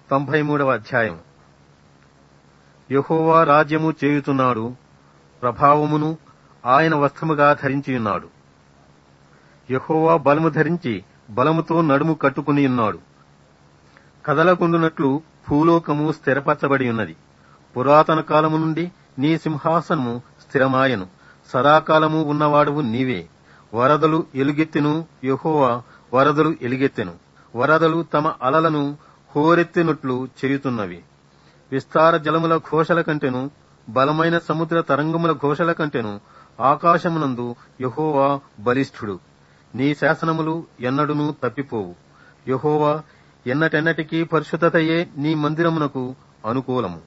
తొంభై మూడవ అధ్యాయం యెహోవా రాజ్యము చేయుచున్నాడు ప్రభావమును ఆయన వస్త్రముగా ధరించియున్నాడు యెహోవా బలము ధరించి బలముతో నడుము కట్టుకుని ఉన్నాడు కదలకుండునట్లు భూలోకము స్థిరపరచబడి ఉన్నది పురాతన కాలము నుండి నీ సింహాసనము స్థిరమాయను సదాకాలము ఉన్నవాడువు నీవే వరదలు ఎలుగెత్తెను యెహోవా వరదలు ఎలుగెత్తెను వరదలు తమ అలలను హోరెత్తినట్లు చేయుతున్నవి విస్తార జలముల ఘోషల కంటెను బలమైన సముద్ర తరంగముల ఘోషల కంటెను ఆకాశమునందు యెహోవా బలిష్ఠుడు నీ శాసనములు ఎన్నడునూ తప్పిపోవు యెహోవా ఎన్నటెన్నటికీ పరిశుద్ధతయే నీ మందిరమునకు అనుకూలము